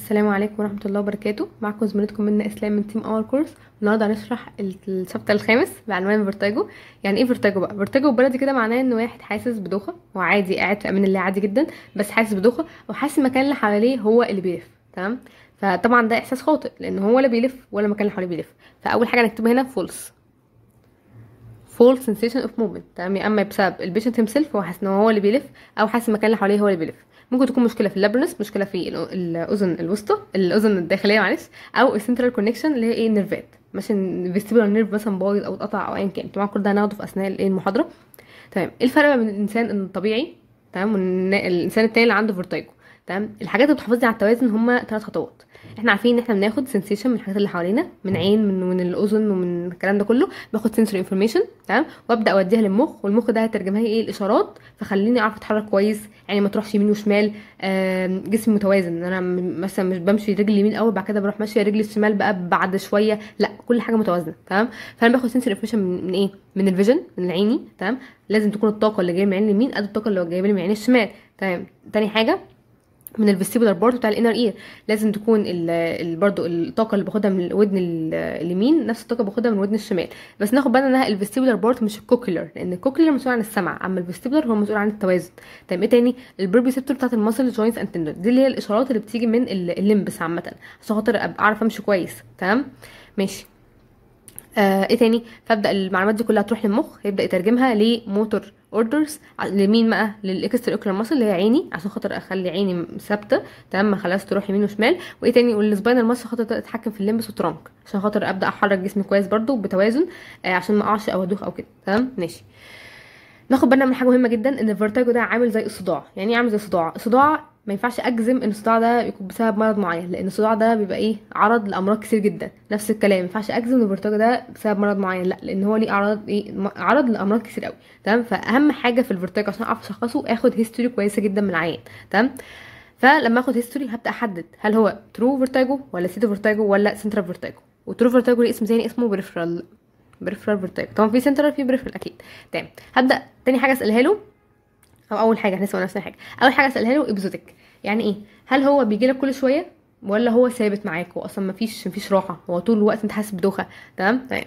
السلام عليكم ورحمة الله وبركاته معكم زميلتكم منا إسلام من تيم أور كورس النهاردة هنشرح الشابتر الخامس بعنوان فيرتاجو يعني ايه فيرتاجو بقى فيرتاجو بلدي كده معناه ان واحد حاسس بدوخة هو عادي قاعد في امان الله عادي جدا بس حاسس بدوخة وحاسس المكان اللي حواليه هو اللي بيلف تمام فطبعا ده احساس خاطئ لان هو ولا بيلف ولا المكان اللي حواليه بيلف فاول حاجة نكتبها هنا فولس فول sensation of movement تمام يا اما بسبب البيشنت himself هو حاسس ان هو اللي بيلف او حاسس المكان اللي حواليه هو اللي بيلف ممكن تكون مشكله في اللابرنس مشكله في الأ- الاذن الوسطى الاذن الداخليه معلش او السنترال كونكشن اللي هي ايه النيرفات مثلا فيستيبولار نيرف مثلا بايظ او اتقطع او ايا كان طبعا كل ده هناخده في اثناء الايه المحاضره تمام ايه الفرق بين الانسان الطبيعي تمام والانسان التاني اللي عنده فيرتايجو تمام الحاجات اللي بتحافظني على التوازن هما ثلاث خطوات احنا عارفين ان احنا بناخد سنسيشن من الحاجات اللي حوالينا من عين من من الاذن ومن الكلام ده كله باخد سنسوري انفورميشن تمام وابدا اوديها للمخ والمخ ده هيترجمها لي ايه الاشارات فخليني اعرف اتحرك كويس يعني ما تروحش يمين وشمال آم، جسمي متوازن انا م- مثلا مش بمشي رجلي اليمين الاول بعد كده بروح ماشيه رجلي الشمال بقى بعد شويه لا كل حاجه متوازنه تمام فانا باخد سنسوري انفورميشن من, من ايه من الفيجن من العيني تمام لازم تكون الطاقه اللي جايه من العين اليمين قد الطاقه اللي جايه من العين الشمال تمام تاني حاجه من الفيستيبولار بارت بتاع الانر اير لازم تكون ال ال برضو الطاقه اللي باخدها من الودن ال- اليمين نفس الطاقه باخدها من الودن الشمال بس ناخد بالنا انها الفيستيبولار بارت مش الكوكلر لان الكوكلر مسؤول عن السمع اما الفيستيبولار هو مسؤول عن التوازن طيب ايه تاني البربيسبتور بتاعت الماسل جوينتس اند تندون دي اللي هي الاشارات اللي بتيجي من ال- الليمبس عامه عشان خاطر ابقى اعرف امشي كويس تمام ماشي آه ايه تاني فابدا المعلومات دي كلها تروح للمخ يبدا يترجمها لموتور اوردرز لمين بقى للاكسترا اوكولار ماسل اللي هي عيني عشان خاطر اخلي عيني ثابته تمام ما خلاص تروح يمين وشمال وايه تاني والسباينال ماسل خاطر اتحكم في الليمبس والترانك عشان خاطر ابدا احرك جسمي كويس برضو بتوازن آه عشان ما اقعش او ادوخ او كده تمام ماشي ناخد بالنا من حاجه مهمه جدا ان الفيرتاجو ده عامل زي الصداع يعني ايه عامل زي الصداع الصداع ما ينفعش اجزم ان الصداع ده يكون بسبب مرض معين لان الصداع ده بيبقى ايه عرض لامراض كتير جدا نفس الكلام ما ينفعش اجزم ان الفيرتاجو ده بسبب مرض معين لا لان هو ليه اعراض ايه م- عرض لامراض كتير قوي تمام فاهم حاجه في الفيرتاجو عشان اعرف اشخصه اخد هيستوري كويسه جدا من العيان تمام فلما اخد هيستوري هبدا احدد هل هو ترو فيرتاجو ولا سيتو فيرتاجو ولا سنترال فيرتاجو وترو فيرتاجو ليه اسم تاني اسمه بريفرال بريفرال فيرتاجو طبعا في سنترال في بريفرال اكيد تمام هبدا تاني حاجه اسالها له او اول حاجه هنسال نفس الحاجه اول حاجه اسالها له ابزوتك يعني ايه هل هو بيجي لك كل شويه ولا هو ثابت معاك هو اصلا مفيش مفيش راحه هو طول الوقت انت حاسس بدوخه تمام تمام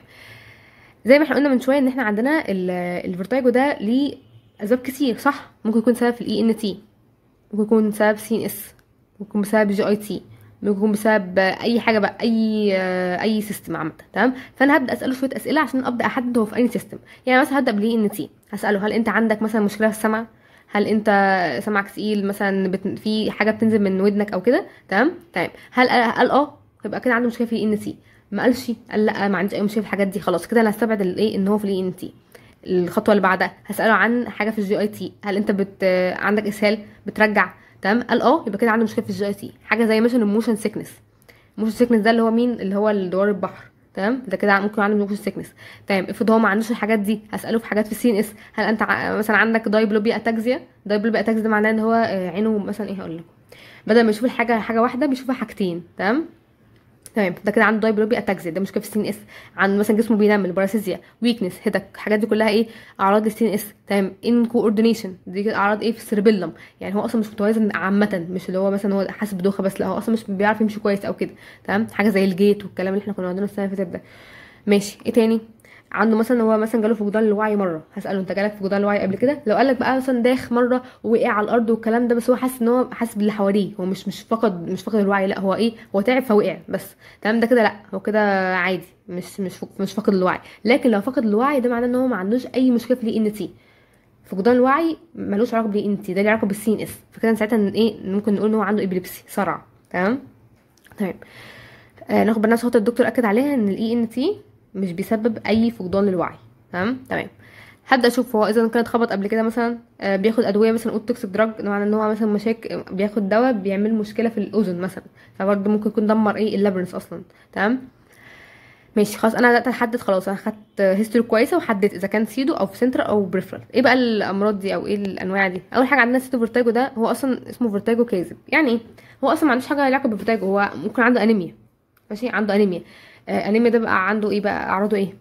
زي ما احنا قلنا من شويه ان احنا عندنا ال- الفيرتايجو ده ليه اسباب كتير صح ممكن يكون سبب في الاي ان تي ممكن يكون بسبب سي ان اس ممكن يكون بسبب جي اي تي ممكن يكون بسبب اي حاجه بقى اي اي سيستم عامه تمام فانا هبدا اساله شويه اسئله عشان ابدا احدد هو في اي سيستم يعني مثلا هبدا بالاي ان تي هساله هل انت عندك مثلا مشكله في السمع هل انت سمعك تقيل مثلا بت... في حاجه بتنزل من ودنك او كده تمام تمام هل قال اه يبقى كده عنده مشكله في الاي ان تي ما قالش قال لا ما عنديش اي مشكله في الحاجات دي خلاص كده انا هستبعد الايه ان هو في الاي ان تي الخطوه اللي بعدها هساله عن حاجه في الجي اي تي هل انت بت عندك اسهال بترجع تمام قال اه يبقى كده عنده مشكله في الجي اي تي حاجه زي مثلا الموشن سيكنس موشن سيكنس ده اللي هو مين اللي هو دوار البحر تمام ده كده ممكن عنده موشن سيكنس تمام افرض هو ما عندوش الحاجات دي هساله في حاجات في السي ان اس هل انت ع- مثلا عندك دايبلوبيا اتاكزيا دايبلوبيا اتاكزيا ده معناه ان هو آه، عينه مثلا ايه هقول لكم بدل ما يشوف الحاجه حاجه واحده بيشوفها حاجتين تمام تمام ده كده عنده دايبلوبيا اتاكسيا ده مشكله في السي ان اس عنده مثلا جسمه بينمل باراسيزيا ويكنس هيدك الحاجات دي كلها ايه اعراض السي ان اس تمام ان كوردينيشن دي كده اعراض ايه في السيربيلم يعني هو اصلا مش متوازن عامه مش اللي هو مثلا هو حاسس بدوخه بس لا هو اصلا مش بيعرف يمشي كويس او كده تمام حاجه زي الجيت والكلام اللي احنا كنا واخدينه السنه اللي فاتت ده ماشي ايه تاني عنده مثلا هو مثلا جاله فقدان الوعي مره هساله انت جالك فقدان الوعي قبل كده لو قالك بقى مثلا داخ مره ووقع على الارض والكلام ده بس هو حاسس ان هو حاسس باللي حواليه هو مش مش فقد مش فقد الوعي لا هو ايه هو تعب فوقع بس تمام ده كده لا هو كده عادي مش مش فق- مش فاقد الوعي لكن لو فقد الوعي ده معناه ان هو ما عندوش اي مشكله في الاي ان تي فقدان الوعي ملوش علاقه بالاي ان تي ده ليه علاقه بالسي ان اس فكده ساعتها إن ايه ممكن نقول ان هو عنده ابيليبسي صرع تمام تمام آه ناخد بالنا صوت الدكتور اكد عليها ان الاي ان تي مش بيسبب اي فقدان للوعي تمام تمام هبدا اشوف هو اذا كان اتخبط قبل كده مثلا آه، بياخد ادويه مثلا قلت توكسيك دراج معنى ان هو مثلا مشاكل بياخد دواء بيعمل مشكله في الاذن مثلا فبرضه ممكن يكون دمر ايه اللابرنس اصلا تمام ماشي خلاص انا بدات احدد خلاص انا خدت هيستوري كويسه وحددت اذا كان سيدو او في سنترال او بريفرال ايه بقى الامراض دي او ايه الانواع دي اول حاجه عندنا سيدو فيرتاجو ده هو اصلا اسمه فيرتاجو كاذب يعني ايه هو اصلا ما عندوش حاجه علاقه بالفيرتاجو هو ممكن عنده انيميا ماشي عنده انيميا آه انيميا ده بقى عنده ايه بقى اعراضه ايه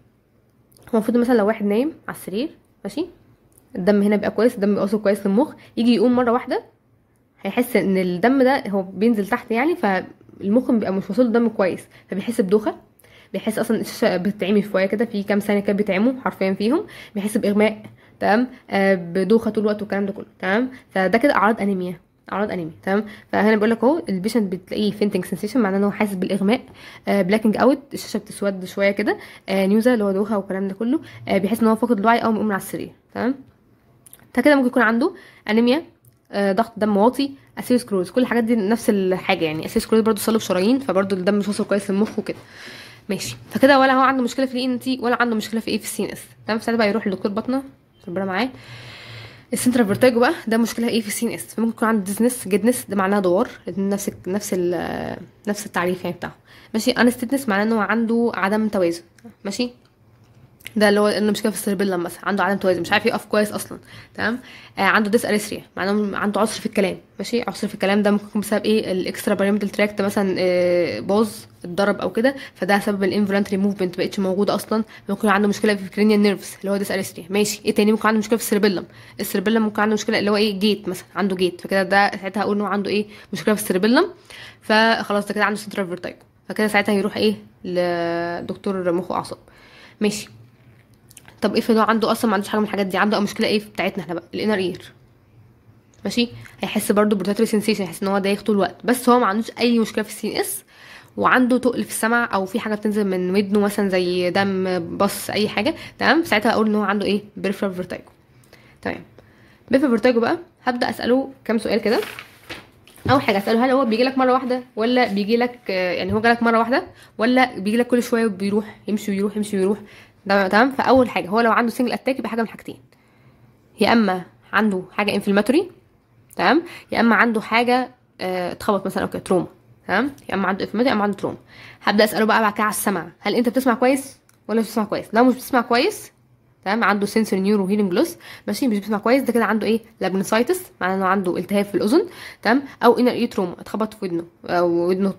هو المفروض مثلا لو واحد نايم على السرير ماشي الدم هنا بيبقى كويس الدم بيوصل كويس للمخ يجي يقوم مره واحده هيحس ان الدم ده هو بينزل تحت يعني ف المخ بيبقى مش واصل له دم كويس فبيحس بدوخه بيحس اصلا الشاشه بتتعمي شويه كده في كام ثانيه كده بيتعموا حرفيا فيهم بيحس باغماء تمام آه بدوخه طول الوقت والكلام ده كله تمام فده كده اعراض انيميا اعراض انيميا تمام فهنا بقول لك اهو البيشنت بتلاقيه فينتنج سensation معناه ان هو حاسس بالاغماء آه بلاكنج اوت الشاشه بتسود شويه كده آه نيوزا اللي هو دوخه والكلام ده كله آه بيحس ان هو فاقد الوعي اول ما يقوم من على السرير تمام ده كده ممكن يكون عنده انيميا آه ضغط دم واطي اسيروسكلوز كل الحاجات دي نفس الحاجه يعني اسيروسكلوز برضو صلب شرايين فبرضو الدم مش واصل كويس للمخ وكده ماشي فكده ولا هو عنده مشكله في الاي ان تي ولا عنده مشكله في ايه في السي ان اس تمام ساعتها بقى يروح لدكتور بطنه ربنا معاه السنترال فيرتاجو بقى ده مشكله ايه في السي ان اس فممكن يكون عنده ديزنس جدنس ده معناها دوار نفس نفس ال نفس التعريف يعني بتاعه ماشي انستيتنس معناه ان هو عنده عدم توازن ماشي ده اللي هو انه مشكله في السيربيلم مثلا عنده عدم توازن مش عارف يقف كويس اصلا تمام آه عنده ديس اريثريا معناه عنده عسر في الكلام ماشي عسر في الكلام ده ممكن يكون بسبب ايه الاكسترا باريمتال تراكت مثلا آه باظ اتضرب او كده فده سبب الانفولانتري موفمنت بقتش موجوده اصلا ممكن عنده مشكله في الكرينيال نيرفز اللي هو ديس اريثريا ماشي ايه تاني ممكن عنده مشكله في السيربيلم السيربيلم ممكن عنده مشكله اللي هو ايه جيت مثلا عنده جيت فكده ده ساعتها هقول انه عنده ايه مشكله في السيربيلم فخلاص ده كده عنده سنترال فيرتايجو فكده ساعتها يروح ايه لدكتور مخ واعصاب ماشي طب افرض هو عنده اصلا ما عندوش حاجه من الحاجات دي عنده مشكله ايه بتاعتنا احنا بقى الانر اير ماشي هيحس برضه بروتاتوري سensation هيحس ان هو دايخ طول الوقت بس هو ما عندوش اي مشكله في السي اس وعنده تقل في السمع او في حاجه بتنزل من ودنه مثلا زي دم بص اي حاجه تمام ساعتها اقول ان هو عنده ايه بريفرال فيرتايجو تمام بريفرال فيرتايجو بقى هبدا اساله كام سؤال كده اول حاجه اساله هل هو بيجي لك مره واحده ولا بيجي لك يعني هو جالك مره واحده ولا بيجي لك كل شويه وبيروح يمشي ويروح يمشي ويروح تمام فاول حاجه هو لو عنده سنجل اتاك يبقى حاجه من حاجتين يا اما عنده حاجه انفلاماتوري تمام يا اما عنده حاجه اه اتخبط مثلا او كده تروما تمام يا اما عنده انفلاماتوري يا اما عنده تروما هبدا اساله بقى بعد كده على السمع هل انت بتسمع كويس ولا مش بتسمع كويس لو مش بتسمع كويس تمام عنده سنسوري نيورو هيلينج لوس ماشي مش بيسمع كويس ده كده عنده ايه لابنسايتس معناه انه عنده التهاب في الاذن تمام او انر اي تروما اتخبط في ودنه او ودنه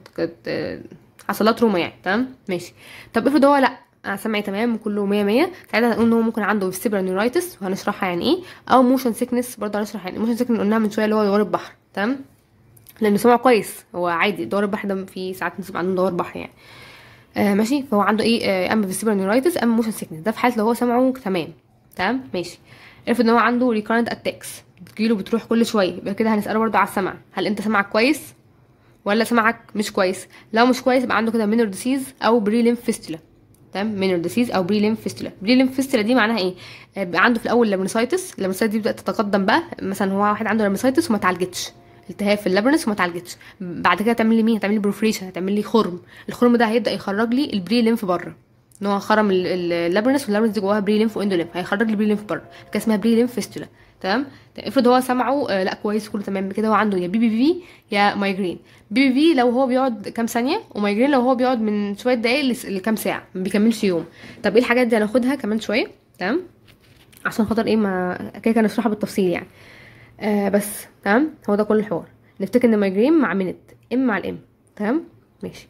حصل لها تروما يعني تمام ماشي طب افرض هو لا انا سمعي تمام وكله مية مية ساعتها هنقول ان هو ممكن عنده فيستيبرال نيورايتس وهنشرحها يعني ايه او موشن سيكنس برضه هنشرح يعني موشن سيكنس قلناها من شويه اللي هو دوار البحر تمام لانه سمعه كويس هو عادي دوار البحر ده في ساعات نسمع عندهم دوار بحر يعني آه ماشي فهو عنده ايه آه اما فيستيبرال نيورايتس اما موشن سيكنس ده في حاله لو هو سمعه تمام تمام ماشي افرض ان هو عنده ريكارنت اتاكس بتجيله بتروح كل شويه يبقى كده هنساله برضه على السمع هل انت سمعك كويس ولا سمعك مش كويس لو مش كويس يبقى عنده كده مينور ديسيز او بري ليمف فيستولا تمام مينور ديسيز او بري ليمف فيستولا بري ليمف فيستولا دي معناها ايه بيبقى عنده في الاول لابنسايتس اللابنسايتس دي بتبدا تتقدم بقى مثلا هو واحد عنده لابنسايتس وما اتعالجتش التهاب في اللابرنس وما اتعالجتش بعد كده تعمل لي مين هتعمل لي بروفريشن هتعمل لي خرم الخرم ده هيبدا يخرج لي البري ليمف بره ان هو خرم اللابرنس واللابرنس دي جواها بري ليمف واندو ليمف هيخرج لي بري ليمف بره كده اسمها بري ليمف فيستولا تمام افرض هو سمعه آه لا كويس كله تمام كده هو عنده يا بي بي في يا مايجرين بي بي في لو هو بيقعد كام ثانيه ومايجرين لو هو بيقعد من شويه دقايق لكام ساعه ما بيكملش يوم طب ايه الحاجات دي هناخدها كمان شويه تمام عشان خاطر ايه ما كده كده نشرحها بالتفصيل يعني آه بس تمام هو ده كل الحوار نفتكر ان مايجرين مع منت ام مع الام تمام ماشي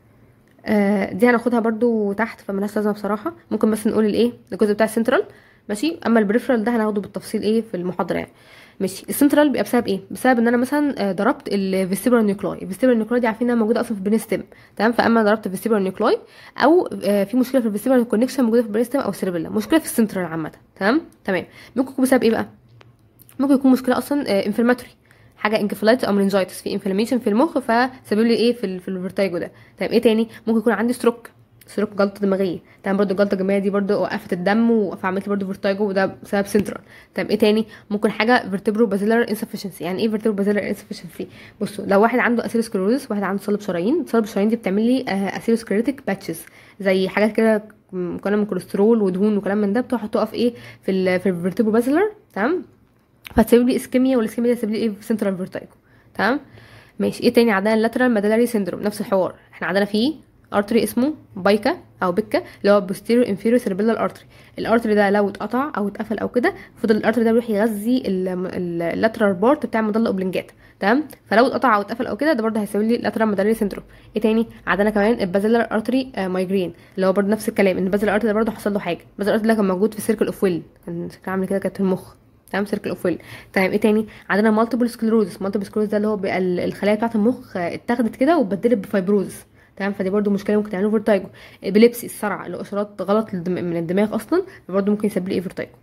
آه دي هناخدها برضو تحت فملهاش لازمه بصراحه ممكن بس نقول الايه الجزء بتاع السنترال ماشي اما البريفرال ده هناخده بالتفصيل ايه في المحاضره يعني ماشي السنترال بيبقى بسبب ايه بسبب ان انا مثلا ضربت الفيستيبولار نيوكلاي الفيستيبولار نيوكلاي دي عارفين انها موجوده اصلا في البرين ستيم تمام فاما ضربت الفيستيبولار نيوكلاي او في مشكله في الفيستيبولار كونكشن موجوده في البرين ستيم او السيربيلا مشكله في السنترال عامه تمام تمام ممكن يكون بسبب ايه بقى ممكن يكون مشكله اصلا انفلاماتوري حاجه انكفالايتس او مننجايتس في انفلاميشن في المخ فسبب لي ايه في في الفيرتايجو ده طيب ايه تاني ممكن يكون عندي ستروك ستروك جلطه دماغيه تمام برضو الجلطه الدماغيه دي برضو وقفت الدم فعملت لي برضو فيرتايجو وده بسبب سنترال طيب ايه تاني ممكن حاجه فيرتبرو بازيلر انسفشنسي يعني ايه فيرتبرو بازيلر انسفشنسي بصوا لو واحد عنده اسيروسكلروزس واحد عنده صلب شرايين صلب الشرايين دي بتعمل لي اسيروسكليريتك باتشز زي حاجات كده مكونه من كوليسترول ودهون وكلام من ده بتروح تقف ايه في ال في الفيرتبرو بازيلر تمام فتسبب لي اسكيميا والاسكيميا دي تسبب لي ايه سنترال فيرتايجو تمام ماشي ايه تاني عندنا اللاترال مادلاري سيندروم نفس الحوار احنا عندنا فيه ارتري اسمه بايكا او بكا اللي هو posterior inferior cerebellar artery الارتري ده لو اتقطع او اتقفل او كده فضل الارتري ده بيروح يغذي اللاترال بارت بتاع مضله اوبلنجات تمام فلو اتقطع او اتقفل او كده ده برضه هيسبب لي لاترال مادلاري سيندروم ايه تاني عندنا كمان البازيلر ارتري مايجرين اللي هو برضه نفس الكلام ان البازيلر ارتري ده برضه حصل له حاجه البازيلر ارتري ده كان موجود في سيركل اوف ويل كان شكله عامل كده كانت في المخ تمام سيركل اوف ويل تمام ايه تاني عندنا مالتيبل سكلروزس مالتيبل سكلروزس ده اللي هو بيبقى ال- الخلايا بتاعه المخ آه، اتاخدت كده واتبدلت بفايبروزس تمام فدي برضو مشكله ممكن تعمله فيرتايجو ابيليبسي الصرع اللي هو اشارات غلط للدم- من الدماغ اصلا برضو ممكن يسبب لي ايه فيرتايجو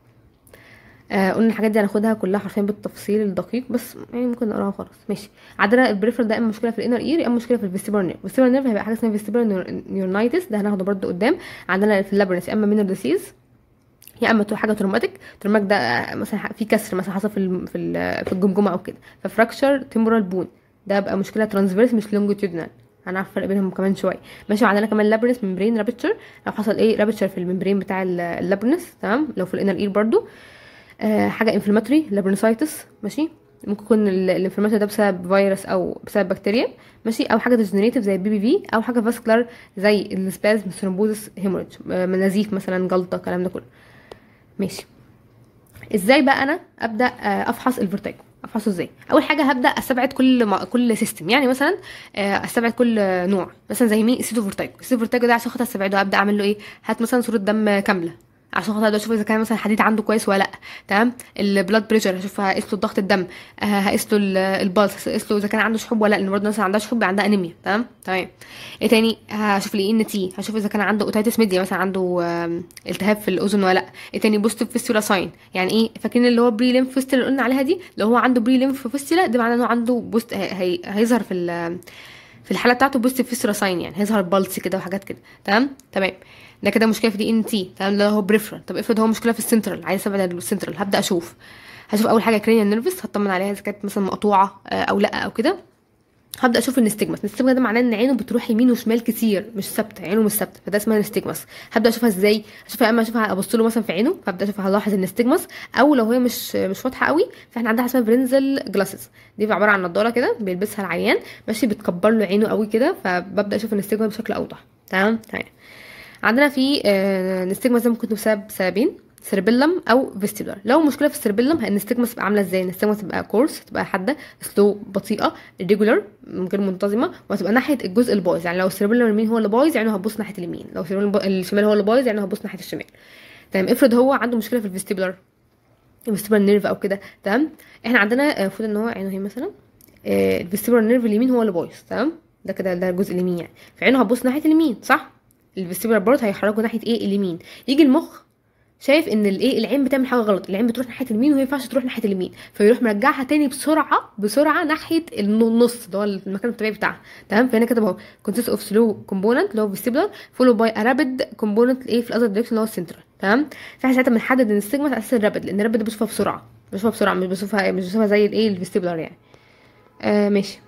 آه قلنا الحاجات دي هناخدها كلها حرفيا بالتفصيل الدقيق بس يعني ممكن نقراها خلاص ماشي عندنا البريفرال ده اما مشكله في الانر اير اما مشكله في الفيستيبولار نيرف الفيستيبولار نيرف هيبقى حاجه اسمها فيستيبولار نيورنايتس ده هناخده برضو قدام عندنا في اللابرنس يا اما مينر ديسيز يا اما حاجه تروماتيك تروماتيك ده آه، مثلا في كسر مثلا حصل في الم- في ال- في الجمجمه او كده ففراكشر تيمورال بون ده بقى مشكله ترانسفيرس مش لونجيتيودنال هنعرف الفرق بينهم كمان شويه ماشي وعندنا كمان لابرنس ممبرين رابتشر لو حصل ايه رابتشر في الممبرين بتاع ال- اللابرنس تمام لو في الانر اير برضو آه حاجه انفلاماتوري لابرنسايتس ماشي ممكن يكون الانفلاماتوري ده بسبب فيروس او بسبب بكتيريا ماشي او حاجه ديجنريتيف زي البي بي في او حاجه فاسكولار زي السبازم ثرومبوزس هيموريج نزيف مثلا جلطه الكلام ده كله ماشي ازاي بقى انا ابدا آه، افحص الفيرتاجو افحصه ازاي اول حاجه هبدا استبعد كل ما كل سيستم يعني مثلا آه، استبعد كل آه، نوع مثلا زي مين السيتو فيرتاجو السيتو فيرتاجو ده عشان خاطر استبعده ابدا اعمل له ايه هات مثلا صوره دم كامله عشان خاطر ابدا اشوف اذا كان مثلا الحديد عنده كويس ولا لا تمام البلاد بريشر هشوف هقيس له ضغط الدم آه، هقيس له ال- البلس هقيس له اذا كان عنده شحوب ولا لا لان برضه الناس عندها شحوب عندها انيميا تمام تمام ايه تاني هشوف الاي ان تي هشوف اذا كان عنده اوتيتس ميديا مثلا عنده آم، التهاب في الاذن ولا لا ايه تاني بوستيف فيستولا ساين يعني ايه فاكرين اللي هو بري ليمف فيستولا اللي قلنا عليها دي لو هو عنده بري ليمف فيستولا ده معناه انه عنده بوست هي... هي... هيظهر في ال... في الحاله بتاعته بوستيف فيستولا ساين يعني هيظهر بلس كده وحاجات كده تمام تمام ده كده مشكله في دي ان تي تمام ده هو بريفرال طب افرض هو مشكله في السنترال عايز استبعد السنترال هبدا اشوف هشوف اول حاجه كرينيال نيرفس هطمن عليها اذا كانت مثلا مقطوعه آه، او لا او كده هبدا اشوف النستجمس النستجمس ده معناه ان عينه بتروح يمين وشمال كتير مش ثابته عينه مش ثابته فده اسمها نستجمس هبدا اشوفها ازاي اشوفها يا اما اشوفها ابص له مثلا في عينه فابدا اشوفها هلاحظ النستجمس او لو هي مش مش واضحه قوي فاحنا عندنا حاجه اسمها برينزل جلاسز دي بقى عباره عن نضاره كده بيلبسها العيان ماشي بتكبر له عينه قوي كده فببدا اشوف النستجمس بشكل اوضح تمام تمام عندنا في آه، نستجمس ده ممكن بسبب سببين سيربيلم او فيستيبولار لو مشكله في السيربيلم النستجمس تبقى عامله ازاي النستجمس تبقى كورس تبقى حاده سلو بطيئه ريجولار غير منتظمه وهتبقى ناحيه الجزء البايظ يعني لو السيربيلم اليمين هو اللي بايظ يعني هتبص ناحيه اليمين لو السيربيلم الشمال هو اللي بايظ يعني هتبص ناحيه الشمال تمام افرض هو عنده مشكله في الفيستيبولار الفيستيبولار نيرف او كده تمام احنا عندنا آه، المفروض ان هو عينه هي مثلا آه، الفيستيبولار نيرف اليمين هو اللي بايظ تمام ده كده ده الجزء اليمين يعني فعينه هتبص ناحيه اليمين صح الفيستيبولار بارت هيحركوا ناحيه ايه اليمين يجي المخ شايف ان الايه العين بتعمل حاجه غلط العين بتروح ناحيه اليمين وهي ينفعش تروح ناحيه اليمين فيروح مرجعها تاني بسرعه بسرعه ناحيه النص اللي هو المكان الطبيعي بتاعها تمام فهنا كده اهو كونسيست اوف سلو كومبوننت اللي هو فيستيبولار فولو باي رابيد كومبوننت ايه في الاذر دايركشن اللي هو السنترال تمام فاحنا ساعتها بنحدد ان السيجما على اساس الرابيد لان الرابيد بشوفها بسرعه بشوفها بسرعه مش بشوفها مش بشوفها زي الايه الفيستيبولار يعني آه ماشي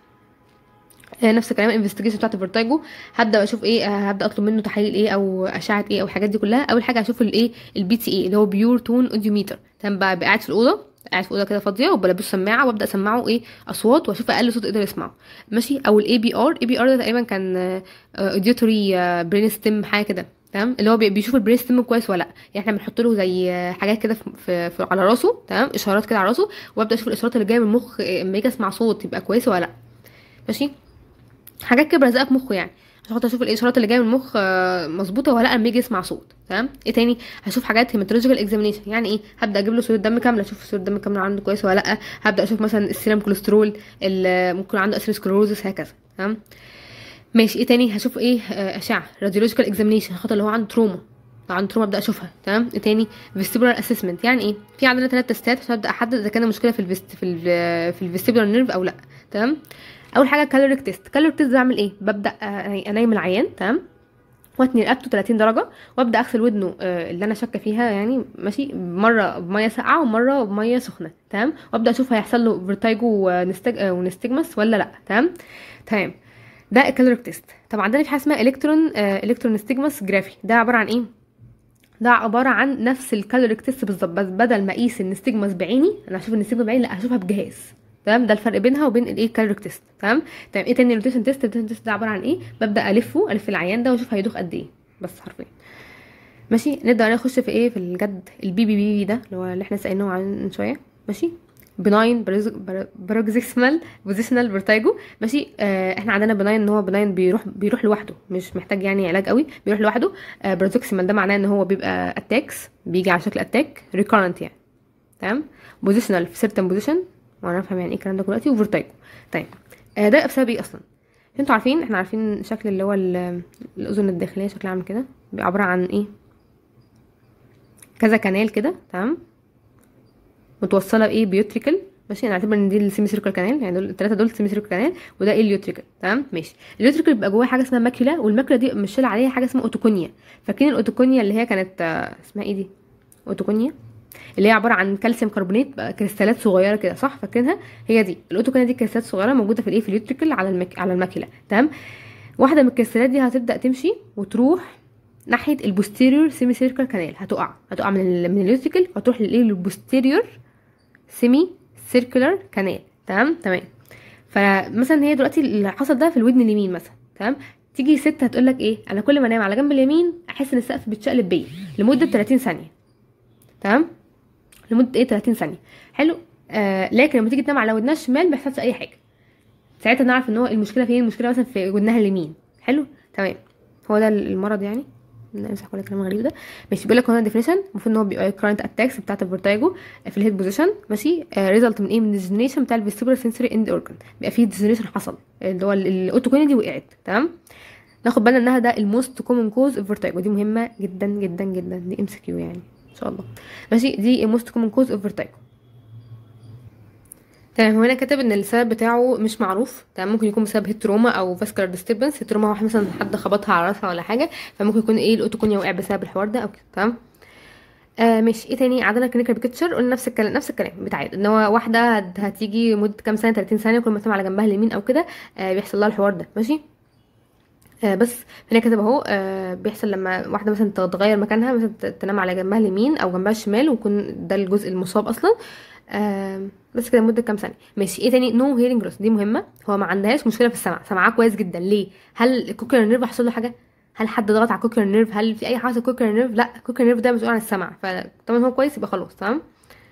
آه، نفس الكلام الانفستيجيشن بتاعت الفيرتايجو هبدا اشوف ايه آه، هبدا اطلب منه تحاليل ايه او اشعه ايه او الحاجات دي كلها اول حاجه هشوف الايه البي تي اي اللي هو بيور تون اوديوميتر تمام بقى بقى قاعد في الاوضه قاعد في اوضه كده فاضيه وبلبسه سماعه وابدا اسمعه ايه اصوات واشوف اقل صوت يقدر يسمعه ماشي او الاي بي ار اي بي ار ده تقريبا كان اوديوتوري برين ستيم حاجه كده تمام اللي هو بي- بيشوف البرين ستيم كويس ولا لا يعني احنا بنحط له زي آه، حاجات كده في, في, في على راسه تمام اشارات كده على راسه وابدا اشوف الاشارات اللي جايه من المخ آه، اما يجي اسمع صوت يبقى كويسه ولا لا ماشي حاجات كده بلزقها في مخه يعني عشان خاطر اشوف الاشارات اللي جايه من المخ آه، مظبوطه ولا لا لما يجي يسمع صوت تمام ايه تاني هشوف حاجات هيماتولوجيكال اكزامينيشن يعني ايه هبدا اجيب له صوره دم كامله اشوف صوره دم كامله عنده كويس ولا لا هبدا اشوف مثلا السيرم كوليسترول ال- ممكن عنده اسيروسكلروزس هكذا تمام ماشي ايه تاني هشوف ايه آه، اشعه راديولوجيكال اكزامينيشن خاطر لو هو عنده تروما لو عنده تروما ابدا اشوفها تمام ايه تاني فيستيبولار اسسمنت يعني ايه في عندنا ثلاث تستات عشان ابدا احدد اذا كان المشكله في الفيست في ال في الفيستيبولار نيرف او لا تمام اول حاجه كالوريك تيست كالوريك تيست بعمل ايه ببدا آه، انيم العيان تمام واتني رقبته 30 درجه وابدا اغسل ودنه آه، اللي انا شاكه فيها يعني ماشي مره بميه ساقعه ومره بميه سخنه تمام وابدا اشوف هيحصل له فيرتايجو ونستج... آه، ونستجمس ولا لا تمام تمام ده الكالوريك تيست طب عندنا في حاجه اسمها الكترون آه، الكترون ستيجماس جرافي ده عباره عن ايه ده عباره عن نفس الكالوريك تيست بالظبط بس بدل ما اقيس النستجماس بعيني انا هشوف النستجماس بعيني لا هشوفها بجهاز تمام ده الفرق بينها وبين الايه الكالوريك تيست تمام تمام ايه تاني الروتيشن تيست الروتيشن تيست ده عباره عن ايه ببدا الفه الف العيان ده واشوف هيدوخ قد ايه بس حرفيا ماشي نبدا نخش في ايه في الجد البي بي بي ده اللي هو اللي احنا سالناه عن من شويه ماشي بناين باروكسيسمال بوزيشنال فيرتايجو ماشي آه احنا عندنا بناين ان هو بناين بيروح بيروح لوحده مش محتاج يعني علاج قوي بيروح لوحده آه باروكسيمال ده معناه ان هو بيبقى اتاكس بيجي على شكل اتاك ريكارنت يعني تمام بوزيشنال في سيرتن بوزيشن وانا افهم يعني ايه الكلام ده دلوقتي وفيرتايجو طيب آه ده بسبب ايه اصلا انتوا عارفين احنا عارفين شكل اللي هو ال- الاذن الداخليه شكلها عامل كده بيبقى عباره عن ايه كذا كانال كده تمام متوصله بايه بيوتريكال ماشي انا اعتبر ان دي السيمي سيركل كانال يعني دول الثلاثه دول سيمي سيركل كانال وده ايه اليوتريكال تمام ماشي اليوتريكال بيبقى جواه حاجه اسمها ماكيولا والماكيولا دي مشيل عليها حاجه اسمها اوتوكونيا فاكرين الاوتوكونيا اللي هي كانت آه، اسمها ايه دي اوتوكونيا اللي هي عباره عن كالسيوم كربونات بقى كريستالات صغيره كده صح فاكرينها هي دي الاوتوكونيا دي كريستالات صغيره موجوده في الايه في اليوتريكال على المك... على الماكيولا تمام واحده من الكريستالات دي هتبدا تمشي وتروح ناحيه البوستيريور سيمي سيركل كانال هتقع هتقع من ال... من اليوتريكال وتروح للايه للبوستيريور سيمي سيركلر كانال تمام تمام فمثلا هي دلوقتي اللي حصل ده في الودن اليمين مثلا تمام تيجي ست هتقول لك ايه انا كل ما انام على جنب اليمين احس ان السقف بيتشقلب بيا لمده 30 ثانيه تمام لمده ايه 30 ثانيه حلو آه لكن لما تيجي تنام على ودنها الشمال ما بيحصلش اي حاجه ساعتها نعرف ان هو المشكله فين المشكله مثلا في ودنها اليمين حلو تمام هو ده المرض يعني نمسح كل الكلام الغريب ده ماشي بيقول لك هنا ديفينيشن المفروض ان هو بيبقى كارنت اتاكس بتاعه الفيرتايجو في الهيد بوزيشن ماشي ريزلت من ايه من الديجنريشن بتاع الفيستيبولار سنسوري اند اورجن بيبقى فيه ديجنريشن حصل اللي هو الاوتوكونيا دي وقعت تمام ناخد بالنا انها ده الموست كومن كوز اوف فيرتايجو دي مهمه جدا جدا جدا دي ام سي كيو يعني ان شاء الله ماشي دي الموست كومن كوز اوف فيرتايجو تمام هو هنا كاتب ان السبب بتاعه مش معروف تمام ممكن يكون بسبب هيد تروما او فاسكولار ديستربنس هيد تروما واحد مثلا حد خبطها على راسها ولا حاجه فممكن يكون ايه الاوتوكونيا وقع بسبب الحوار ده او كده تمام آه ماشي ايه تاني عندنا كلينيكال بيكتشر قلنا نفس الكلام نفس الكلام بتاعت ان هو واحده هت- هتيجي مده كام سنه 30 ثانيه كل ما تنام على جنبها اليمين او كده آه بيحصل لها الحوار ده ماشي آه بس هنا كاتب اهو آه بيحصل لما واحده مثلا تتغير مكانها مثلا ت- تنام على جنبها اليمين او جنبها الشمال ويكون ده الجزء المصاب اصلا آه بس كده مده كام ثانيه ماشي ايه تاني نو هيرنج لوس دي مهمه هو ما عندهاش مشكله في السمع سمعها كويس جدا ليه هل الكوكلر نيرف حصل له حاجه هل حد ضغط على الكوكلر نيرف هل في اي حاجه في الكوكلر نيرف لا الكوكلر نيرف ده مسؤول عن السمع فطبعا هو كويس يبقى خلاص تمام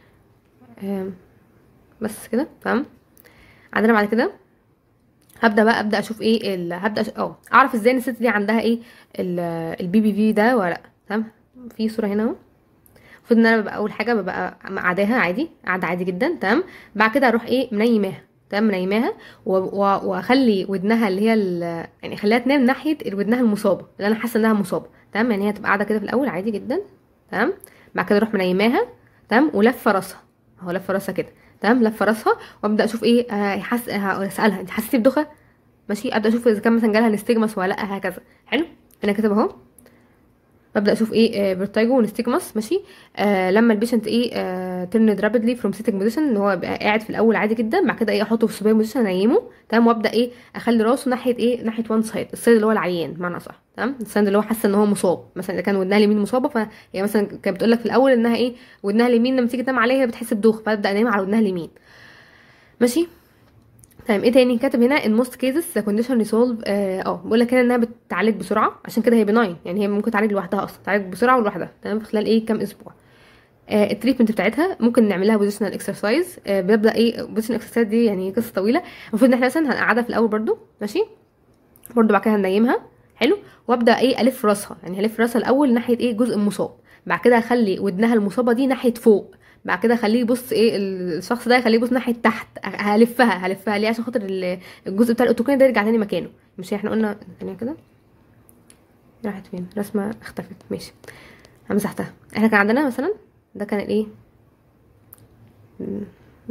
آه بس كده تمام عندنا بعد كده هبدا بقى ابدا اشوف ايه ال... هبدا أش... اه اعرف ازاي ان الست دي عندها ايه البي بي في ده ولا لا تمام في صوره هنا اهو المفروض ان انا ببقى اول حاجه ببقى قاعداها عادي قاعده عادي جدا تمام بعد كده اروح ايه منيماها تمام منيماها و- و- واخلي ودنها اللي هي ال- يعني اخليها تنام ناحيه ودنها المصابه اللي انا حاسه انها مصابه تمام يعني هي تبقى قاعده كده في الاول عادي جدا تمام بعد كده اروح منيماها تمام ولفه راسها اهو لفه راسها كده تمام لفه راسها وابدا اشوف ايه آه، حس... آه، اسالها انت حسيتي بدوخه ماشي ابدا اشوف اذا كان مثلا جالها نستجمس ولا لا هكذا حلو انا كاتب اهو ببدا اشوف ايه فيرتايجو ونستيجماس ماشي آه لما البيشنت ايه آه ترند رابيدلي فروم سيتنج بوزيشن ان هو يبقى قاعد في الاول عادي جدا بعد كده ايه احطه في سوبر بوزيشن انيمه تمام وابدا ايه اخلي راسه ناحيه ايه ناحيه وان سايد السايد اللي هو العيان بمعنى اصح تمام السايد اللي هو حاسه ان هو مصاب مثلا اذا كان ودنها اليمين مصابه فهي مثلا كانت بتقول لك في الاول انها ايه ودنها اليمين لما تيجي تنام عليها بتحس بدوخ فابدا انام على ودنها اليمين ماشي طيب ايه تاني كاتب هنا in most cases the condition resolve اه آه، بيقول لك هنا انها بتعالج بسرعه عشان كده هي بناين يعني هي ممكن تعالج لوحدها اصلا تعالج بسرعه ولوحدها تمام في خلال ايه كام اسبوع آه التريتمنت بتاعتها ممكن نعملها بوزيشنال اكسرسايز آه بنبدا ايه بوزيشنال اكسرسايز دي يعني قصه طويله المفروض ان احنا مثلا هنقعدها في الاول برضو ماشي برضو بعد كده هننيمها حلو وابدا ايه الف راسها يعني هلف راسها الاول ناحيه ايه جزء المصاب بعد كده اخلي ودنها المصابه دي ناحيه فوق بعد كده اخليه يبص ايه الشخص ده يخليه يبص ناحيه تحت هلفها هلفها ليه عشان خاطر ال- الجزء بتاع الاوتوكين ده يرجع تاني مكانه مش احنا قلنا ثانيه كده راحت فين رسمه اختفت ماشي انا مسحتها احنا كان عندنا مثلا ده كان الايه م- م-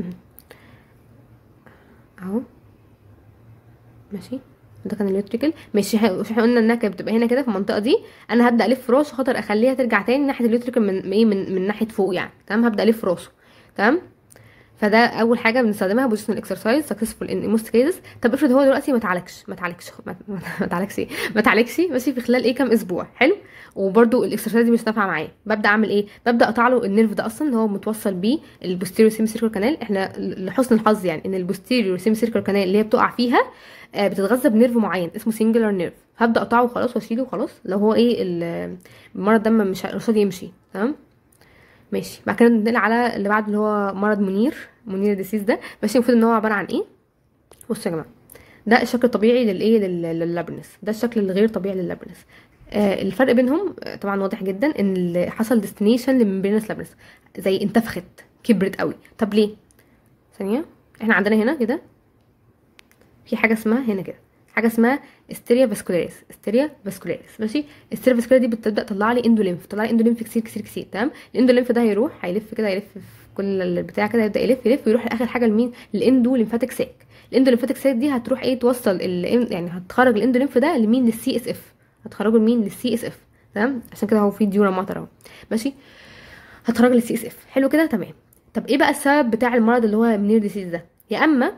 اهو ماشي ده كان اليوتريكل ماشي احنا مش احنا قلنا انها كانت بتبقى هنا كده في المنطقه دي انا هبدا الف راسه خاطر اخليها ترجع تاني ناحيه اليوتريكل من ايه من, من ناحيه فوق يعني تمام هبدا الف راسه تمام فده اول حاجه بنستخدمها بوزيشنال اكسرسايز سكسسفول ان موست كيسز طب افرض هو دلوقتي ما اتعالجش ما اتعالجش ما ما- ما اتعالجش ايه ما اتعالجش ماشي في خلال ايه كام اسبوع حلو وبرده الاكسرسايز دي مش نافعه معاه ببدا اعمل ايه ببدا اقطع له النيرف ده اصلا اللي هو متوصل بيه البوستيريور سيمي سيركل كانال احنا لحسن الحظ يعني ان البوستيريور سيمي سيركل كانال اللي هي بتقع فيها آه، بتتغذى بنيرف معين اسمه سنجلر نيرف هبدا اقطعه وخلاص واشيله وخلاص لو هو ايه ال- المرض ده مش مش راضي يمشي تمام ماشي بعد كده ننتقل على اللي بعد اللي هو مرض منير منير ديسيز ده ماشي المفروض ان هو عباره عن ايه بصوا يا جماعه ده الشكل الطبيعي للايه لل- لللابرنس ده الشكل الغير طبيعي لللابرنس آه الفرق بينهم آه، طبعا واضح جدا ان اللي حصل ديستنيشن لممبرينس لابرنس زي انتفخت كبرت قوي طب ليه ثانيه احنا عندنا هنا كده في حاجه اسمها هنا كده حاجه اسمها استيريا فاسكولاريس استيريا فاسكولاريس ماشي استيريا فاسكولاريس دي بتبدا تطلع لي اندوليمف تطلع لي اندوليمف كتير كتير كتير تمام الاندوليمف ده هيروح هيلف كده يلف في كل البتاع كده يبدا يلف يلف ويروح لاخر حاجه لمين الاندو ليمفاتيك ساك الاندو ليمفاتيك ساك دي هتروح ايه توصل ال يعني هتخرج الاندوليمف ده لمين للسي اس اف هتخرجه لمين للسي اس اف تمام عشان كده هو في ديورا ماتر اهو ماشي هتخرج للسي اس اف حلو كده تمام طب ايه بقى السبب بتاع المرض اللي هو منير ديسيز ده يا اما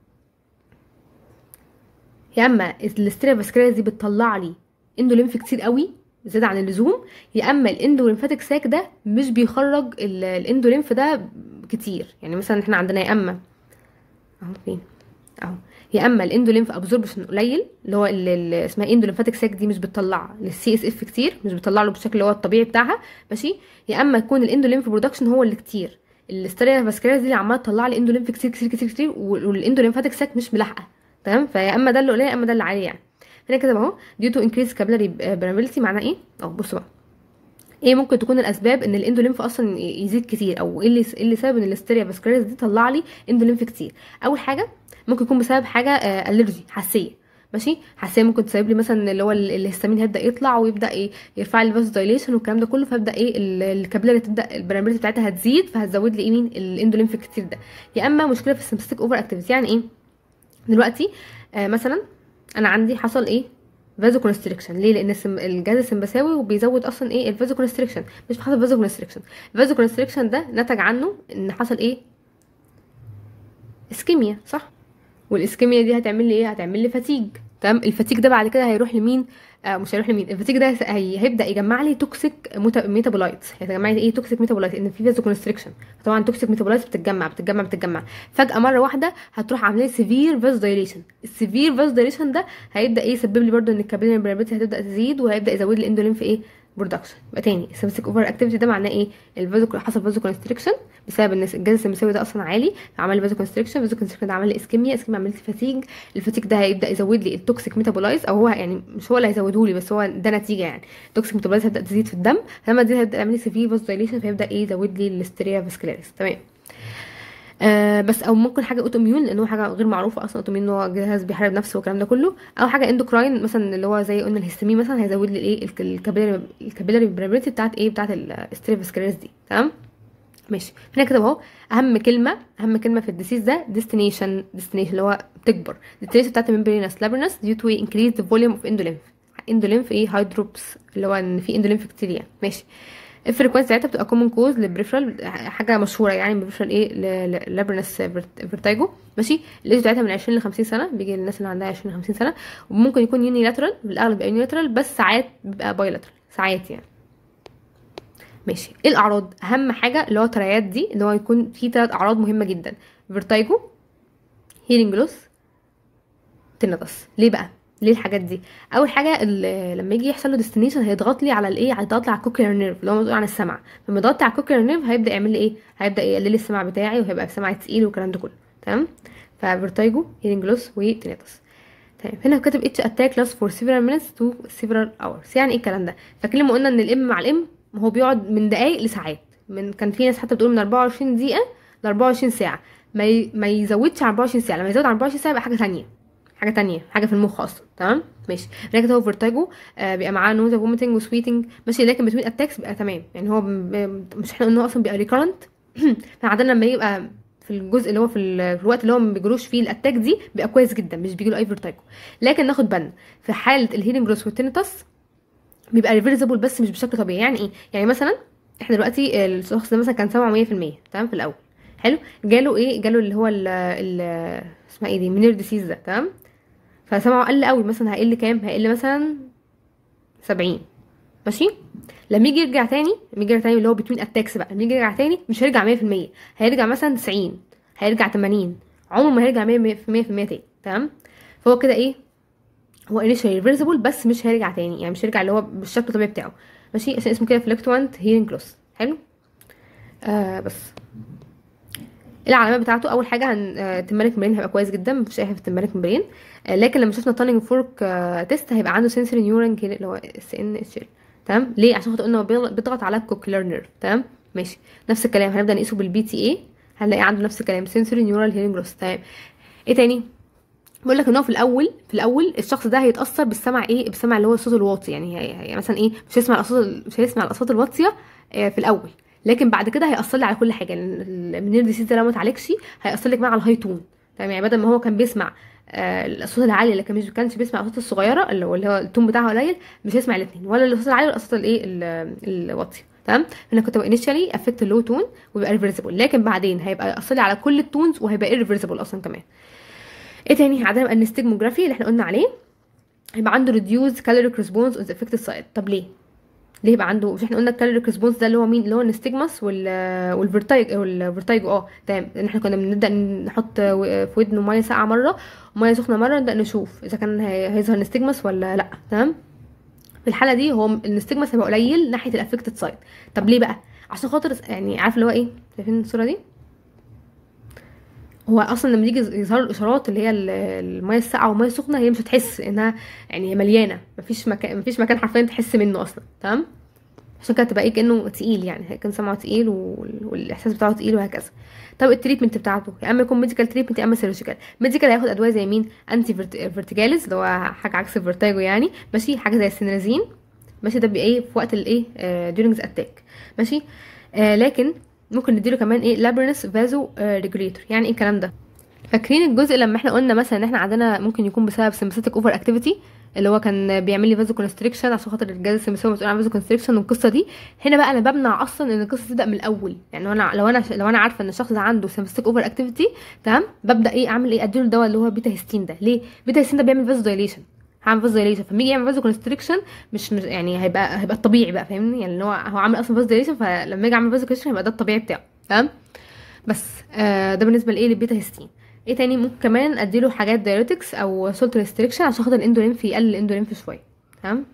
يا اما الاستريا فاسكولاريس دي بتطلع لي اندوليمف كتير قوي زيادة عن اللزوم يا اما الاندوليمفاتيك ساك ده مش بيخرج ال- الاندوليمف ده كتير يعني مثلا احنا عندنا يا اما اهو فين اهو يا اما الاندوليمف ابزوربشن قليل اللي هو ال- ال- اسمها اندوليمفاتيك ساك دي مش بتطلع للسي اس اف كتير مش بتطلع له بالشكل اللي هو الطبيعي بتاعها ماشي يا اما يكون الاندوليمف برودكشن هو اللي كتير الاستريا فاسكولاريس دي اللي عماله تطلع لي اندوليمف كتير كتير كتير كتير وال- والاندوليمفاتيك ساك مش ملاحقه تمام فيا اما ده اللي قليل يا اما ده اللي عالي يعني هنا كده اهو due to increase capillary permeability معناه ايه اهو بصوا بقى ايه ممكن تكون الاسباب ان الاندوليمف اصلا يزيد كتير او ايه اللي ايه اللي سبب ان الاستيريا فاسكولاريس دي تطلع لي اندوليمف كتير اول حاجه ممكن يكون بسبب حاجه الرجي حساسيه ماشي حساسيه ممكن تسبب لي مثلا اللي هو ال- الهستامين هيبدا يطلع ويبدا ايه يرفع لي الفاز دايليشن والكلام ده كله فيبدا ايه ال- الكابيلاري تبدا البراميلتي بتاعتها هتزيد فهتزود لي ايه مين الاندوليمف كتير ده يا اما مشكله في السمبستيك اوفر اكتيفيتي يعني ايه دلوقتي آه مثلا انا عندي حصل ايه فازو كونستريكشن ليه لان السم... الجهاز السمبثاوي وبيزود اصلا ايه الفازو كونستريكشن مش حصل فازو كونستريكشن الفازو كونستريكشن ده نتج عنه ان حصل ايه اسكيميا صح والاسكيميا دي هتعمل لي ايه هتعمل لي فتيج تمام الفتيج ده بعد كده هيروح لمين آه مش هيروح لمين الفتيج ده هي... هيبدا يجمع لي توكسيك موتا... ميتابولايتس هيجمع لي ايه توكسيك ميتابولايتس ان في فازو كونستريكشن طبعا توكسيك ميتابولايتس بتتجمع بتتجمع بتتجمع فجاه مره واحده هتروح عامله لي سيفير فاز دايليشن السيفير فاز دايليشن ده هيبدا ايه يسبب لي برده ان الكابيلاري برابيلتي هتبدا تزيد وهيبدا يزود لي الاندولين في ايه برودكشن يبقى تاني السمسك اوفر اكتيفيتي ده معناه ايه الفازو حصل فازو كونستريكشن بسبب ان الجهاز السمساوي ده اصلا عالي عمل لي فازو كونستريكشن فازو كونستريكشن ده عمل لي اسكيميا اسكيميا عملت لي فاتيج الفاتيج ده هيبدا يزود لي التوكسيك ميتابولايز او هو يعني مش هو اللي هيزوده لي بس هو ده نتيجه يعني التوكسيك ميتابولايز هتبدا تزيد في الدم لما دي هيبدا يعمل لي سيفير فازو دايليشن فيبدا ايه يزود لي الاستريا فاسكولاريس تمام آه بس او ممكن حاجه اوتوميون لان هو حاجه غير معروفه اصلا اوتوميون ان هو جهاز بيحارب نفسه والكلام ده كله او حاجه اندوكراين مثلا اللي هو زي قلنا الهستامين مثلا هيزود لي الايه الكابيلاري الكابيلاري برابيلتي بتاعت ايه بتاعت الاستريفاسكولاريس دي تمام ماشي هنا كده اهو اهم كلمه اهم كلمه في الديسيز ده ديستنيشن ديستنيشن اللي هو تكبر الديستنيشن بتاعت الممبرينس لابرنس ديو تو انكريز ذا فوليوم اوف اندولينف اندولينف ايه هايدروبس اللي هو ان في اندولينف كتير يعني ماشي الفريكونسي بتاعتها بتبقى كومن كوز للبريفرال حاجه مشهوره يعني بريفرال ايه لابرنس فيرتايجو ماشي الايج بتاعتها من 20 ل 50 سنه بيجي للناس اللي عندها 20 ل 50 سنه وممكن يكون يونيلاترال بالاغلب بيبقى يونيلاترال بس ساعات بيبقى بايلاترال ساعات يعني ماشي ايه الاعراض اهم حاجه اللي هو تريات دي اللي هو يكون في ثلاث اعراض مهمه جدا فيرتايجو هيرنج لوس تيناتس ليه بقى ليه الحاجات دي اول حاجه ال- لما يجي يحصل له ديستنيشن هيضغط لي على الايه هيضغط لي على الكوكلير نيرف اللي هو مسؤول عن السمع لما يضغط لي على الكوكلير نيرف هيبدا يعمل لي ايه هيبدا يقلل لي السمع بتاعي وهيبقى سمعي تقيل والكلام ده كله تمام ففيرتايجو هيرنج لوس وتيناتس تمام هنا كاتب اتش اتاك لاست فور several minutes to several hours يعني ايه الكلام ده فاكرين لما قلنا ان الام مع الام هو بيقعد من دقايق لساعات من كان في ناس حتى بتقول من 24 دقيقه ل 24 ساعه ما ي... ما يزودش عن 24 ساعه لما يزود عن 24 ساعه يبقى حاجه تانية حاجه تانية حاجه في المخ اصلا تمام ماشي لكن هو فيرتاجو آه بيبقى معاه نوزا فوميتنج وسويتنج ماشي لكن بتوين اتاكس بيبقى تمام يعني هو ب... مش احنا قلنا هو اصلا بيبقى ريكارنت فعادة لما يبقى في الجزء اللي هو في, ال... في الوقت اللي هو ما بيجروش فيه الاتاك دي بيبقى كويس جدا مش بيجيله اي فيرتاجو لكن ناخد بالنا في حاله الهيرنج لوس والتينيتاس بيبقى ريفرسبل بس مش بشكل طبيعي يعني ايه يعني مثلا احنا دلوقتي الشخص ده مثلا كان سامعه 100% تمام في الاول حلو جاله ايه جاله اللي هو ال ال اسمها ايه دي مينير ديسيز ده تمام فسمعه قل قوي مثلا هيقل كام هيقل مثلا 70 ماشي لما يجي يرجع تاني لما يجي يرجع تاني اللي هو بتوين اتاكس بقى لما يجي يرجع تاني مش هيرجع 100% هيرجع مثلا 90 هيرجع 80 عمره ما هيرجع 100% تاني تمام فهو كده ايه هو انيشال ريفرسبل بس مش هيرجع تاني يعني مش هيرجع اللي هو بالشكل الطبيعي بتاعه ماشي عشان اسمه كده فلكتوانت هيرنج لوس حلو آه بس العلامات بتاعته اول حاجه هن آه تمالك مبرين هيبقى كويس جدا مفيش اي حاجه في التمالك مبرين آه لكن لما شفنا تانينج فورك آه تيست هيبقى عنده سنسوري نيورون اللي هو اس ان اتش ال تمام ليه عشان خاطر قلنا هو بيضغط على الكوكلير نيرف تمام ماشي نفس الكلام هنبدا نقيسه بالبي تي اي هنلاقي عنده نفس الكلام سنسوري نيورال هيرنج لوس تمام ايه تاني بقول لك ان هو في الاول في الاول الشخص ده هيتاثر بالسمع ايه بالسمع اللي هو الصوت الواطي يعني هي هي مثلا ايه مش هيسمع الاصوات مش هيسمع الاصوات الواطيه آه، في الاول لكن بعد كده هيأثر لي على كل حاجه المنير ديسيز ده لو ما اتعالجش هيأثر لك معاه على الهاي تون تمام يعني بدل ما هو كان بيسمع آه، الاصوات العاليه لكن مش كانش بيسمع الاصوات الصغيره اللي هو اللي هو التون بتاعها قليل مش هيسمع الاثنين ولا الاصوات العاليه ولا الاصوات الايه ال- الواطيه تمام انا كنت انيشالي افكت اللو تون ويبقى ريفرسبل لكن بعدين هيبقى يأثر لي على كل التونز وهيبقى ايرفرسبل اصلا كمان ايه تاني عندنا بقى النستجموجرافي اللي احنا قلنا عليه هيبقى عنده reduced caloric response on the affected side طب ليه ليه يبقى عنده مش احنا قلنا الكالوريك ريسبونس ده اللي هو مين اللي هو النستجماس وال والفيرتايج والفيرتايجو اه تمام ان احنا كنا بنبدا نحط في ودنه ميه ساقعه مره وميه سخنه مره نبدا نشوف اذا كان هي- هيظهر نستجماس ولا لا تمام في الحاله دي هو النستجماس هيبقى قليل ناحيه الافكتد سايد طب ليه بقى عشان خاطر يعني عارف اللي هو ايه شايفين الصوره دي هو اصلا لما يجي يظهر الاشارات اللي هي ال- الميه الساقعه والميه السخنه هي مش هتحس انها يعني مليانه مفيش مكان مفيش مكان حرفيا تحس منه اصلا تمام عشان كده تبقى ايه كانه تقيل يعني كان سمعه تقيل وال- والاحساس بتاعه تقيل وهكذا طب التريتمنت بتاعته يا اما يكون ميديكال تريتمنت يا اما سيرجيكال ميديكال هياخد ادويه زي مين انتي فيرتيجاليز اللي هو حاجه عكس الفيرتايجو يعني ماشي حاجه زي السينرازين ماشي ده بيبقى ايه في وقت الايه ديورنج اتاك ماشي آه لكن ممكن نديله كمان ايه لابرنس فازو ريجوليتور يعني ايه الكلام ده فاكرين الجزء لما احنا قلنا مثلا ان احنا عندنا ممكن يكون بسبب سمباثيك اوفر اكتيفيتي اللي هو كان بيعمل لي فازو كونستريكشن عشان خاطر الجهاز السمباثيكي مسؤول عن فازو كونستريكشن والقصه دي هنا بقى انا بمنع اصلا ان القصه تبدا من الاول يعني لو انا لو انا لو انا عارفه ان الشخص ده عنده سمباثيك اوفر اكتيفيتي تمام ببدا ايه اعمل ايه اديله الدواء اللي هو بيتا هيستين ده ليه بيتا هيستين ده بيعمل فازو دايليشن هعمل فازو دايليشن فلما يجي يعمل فازو كونستريكشن مش, مش يعني هيبقى هيبقى الطبيعي بقى فاهمني يعني اللي هو هو عامل اصلا فازو دايليشن فلما يجي يعمل فازو كونستريكشن هيبقى ده الطبيعي بتاعه تمام بس آه ده بالنسبه لايه للبيتا هيستين ايه تاني ممكن كمان اديله حاجات دايريتكس او سولت ريستريكشن عشان خاطر الاندولينف يقلل الاندولينف شويه تمام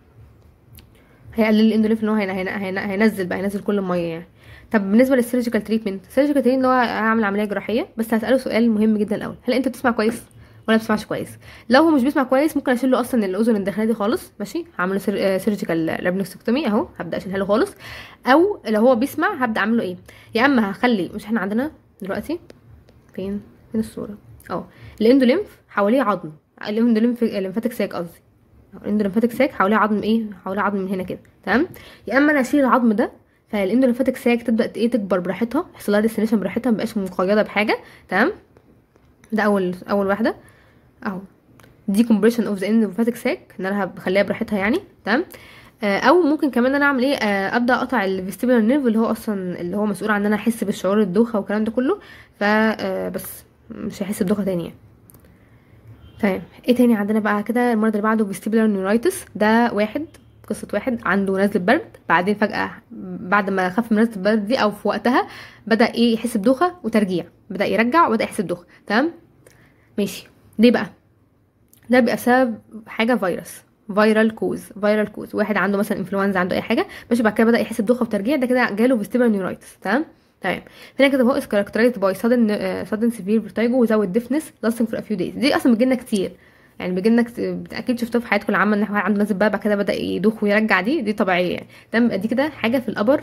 هيقلل الاندولينف ان هو هين- هين- هين- هينزل بقى هينزل كل الميه يعني طب بالنسبه للسيرجيكال تريتمنت السيرجيكال تريتمنت اللي هو هعمل عمليه جراحيه بس هساله سؤال مهم جدا الاول هل انت بتسمع كويس ولا ما بتسمعش كويس لو هو مش بيسمع كويس ممكن اشيل له اصلا الاذن الداخليه دي خالص ماشي هعمل له سيرجيكال لابنكستومي اهو هبدا اشيلها له خالص او لو هو بيسمع هبدا اعمل له ايه يا اما هخلي مش احنا عندنا دلوقتي فين فين الصوره اه الاندوليمف حواليه عظم الاندوليمف الليمفاتيك ساك قصدي الاندوليمفاتيك ساك حواليه عظم ايه حواليه عظم من هنا كده تمام يا اما انا اشيل العظم ده فالاندوليمفاتيك ساك تبدا ايه تكبر براحتها يحصل لها ديستنيشن براحتها مبقاش مقيده بحاجه تمام ده اول اول واحده اهو دي كومبريشن اوف ذا اندوليمفاتيك ساك ان انا بخليها براحتها يعني تمام آه، او ممكن كمان انا اعمل ايه آه، ابدا اقطع الفيستيبولار نيرف اللي هو اصلا اللي هو مسؤول عن ان انا احس بالشعور الدوخه والكلام ده كله ف آه، بس مش هيحس بدوخه تاني يعني تمام ايه تاني عندنا بقى كده المرض اللي بعده فيستيبولار نيورايتس ده واحد قصة واحد عنده نزلة برد بعدين فجأة بعد ما خف من نزلة البرد دي أو في وقتها بدأ إيه يحس بدوخة وترجيع بدأ يرجع وبدأ يحس بدوخة تمام ماشي ليه بقى ده بيبقى بسبب حاجة فيروس فيرال كوز فيرال كوز واحد عنده مثلا انفلونزا عنده اي حاجه ماشي بعد كده بدا يحس بدوخه وترجيع ده كده جاله فيستيبولار نيورايتس تمام تمام هنا كده هو is characterized by sudden uh, sudden severe vertigo without deafness lasting for a few days دي اصلا بتجيلنا كتير يعني بيجيلنا كت... اكيد شفتوها في حياتكم العامه ان واحد عنده نازل بقى بعد كده بدا يدوخ ويرجع دي دي طبيعيه يعني تمام دي كده حاجه في الابر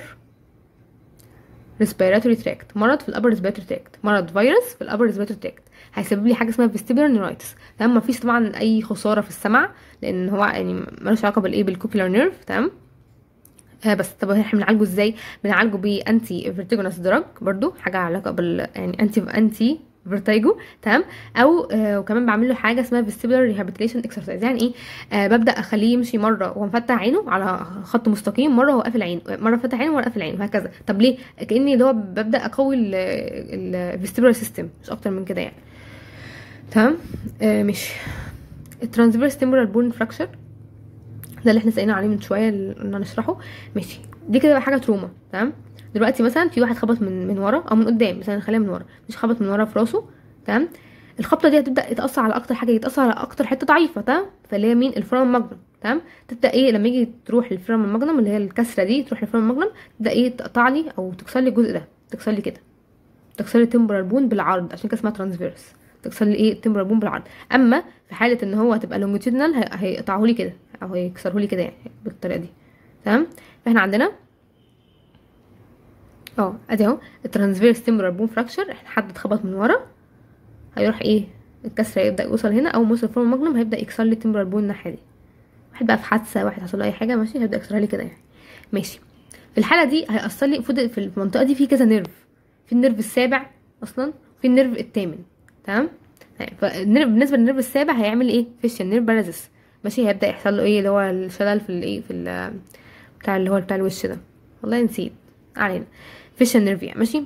respiratory tract مرض في الابر respiratory tract مرض فيروس في الابر respiratory tract هيسبب لي حاجه اسمها vestibular neuritis تمام مفيش طبعا اي خساره في السمع لان هو يعني ملوش علاقه بالايه بالكوكيولار نيرف تمام آه بس طب احنا بنعالجه ازاي بنعالجه بانتي فيرتيجونس دراج برضو حاجه علاقه بال يعني انتي انتي فيرتيجو تمام او آه وكمان بعمل له حاجه اسمها فيستيبولار ريهابيليتيشن اكسرسايز يعني ايه آه ببدا اخليه يمشي مره وهو مفتح عينه على خط مستقيم مره وهو قافل عينه مره فتح عينه ومره قافل عينه وهكذا طب ليه كاني اللي هو ببدا اقوي الفيستيبولار سيستم مش اكتر من كده يعني تمام آه مش الترانسفيرس تمبرال بون فراكشر ده اللي احنا سألنا عليه من شويه اللي قلنا نشرحه ماشي دي كده بقى حاجه تروما تمام دلوقتي مثلا في واحد خبط من من ورا او من قدام مثلا خليها من ورا مش خبط من ورا في راسه تمام الخبطه دي هتبدا تاثر على اكتر حاجه يتاثر على اكتر حته ضعيفه تمام فاللي هي مين الفرام ماجنم تمام تبدا ايه لما يجي تروح للفرام الماجنم اللي هي الكسره دي تروح للفرام الماجنم تبدا ايه تقطع لي او تكسر لي الجزء ده تكسر لي كده تكسر لي تمبرال بون بالعرض عشان كده اسمها ترانسفيرس تكسر لي ايه التمبرال بون بالعرض اما في حاله ان هو هتبقى لونجيتودينال هيقطعه لي كده او هيكسره لي كده يعني بالطريقه دي تمام فاحنا عندنا اه ادي اهو الترانسفيرس تيمبرال بون فراكشر حد اتخبط من ورا هيروح ايه الكسر هيبدا يوصل هنا اول ما يوصل فوق المجنم هيبدا يكسر لي التيمبرال بون الناحيه دي واحد بقى في حادثه واحد حصل له اي حاجه ماشي هيبدا يكسرها لي كده يعني ماشي في الحاله دي هيأثر لي المفروض في المنطقه دي في كذا نيرف في النيرف السابع اصلا وفي النيرف الثامن تمام طيب، فالنيرف بالنسبه للنيرف السابع هيعمل ايه فيشن نيرف بارازيس ماشي هيبدا يحصل له ايه اللي هو الشلل في الايه في ال- بتاع اللي هو بتاع الوش ده والله نسيت علينا فيشن نيرف يعني ماشي